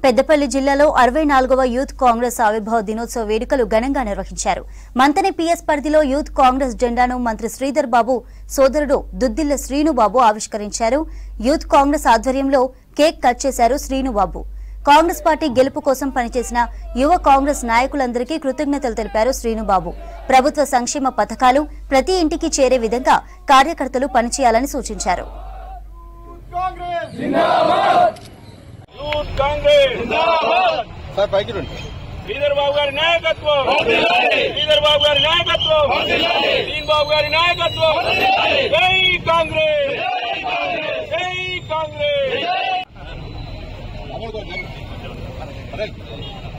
పెద్దపల్లి జిల్లాలో అరవై నాలుగవ యూత్ కాంగ్రెస్ ఆవిర్భావ దినోత్సవ వేడుకలు ఘనంగా నిర్వహించారు మంతని పిఎస్ పరిధిలో యూత్ కాంగ్రెస్ జెండాను మంత్రి శ్రీధర్ బాబు సోదరుడు దుద్దిల్ల శ్రీనుబాబు ఆవిష్కరించారు యూత్ కాంగ్రెస్ ఆధ్వర్యంలో కేక్ కట్ చేశారు శ్రీనుబాబు కాంగ్రెస్ పార్టీ గెలుపు కోసం పనిచేసిన యువ కాంగ్రెస్ నాయకులందరికీ కృతజ్ఞతలు తెలిపారు శ్రీనుబాబు ప్రభుత్వ సంక్షేమ పథకాలు ప్రతి ఇంటికి చేరే విధంగా కార్యకర్తలు పనిచేయాలని సూచించారు కాంగ్రెస్ యూత్ కాంగ్రెస్ సార్ పైకి రండి శ్రీధర్ బాబు గారి నాయకత్వం శ్రీధర్ బాబు గారి నాయకత్వం దీన్ బాబు గారి నాయకత్వం జై కాంగ్రెస్ జై కాంగ్రెస్ అమలు అరే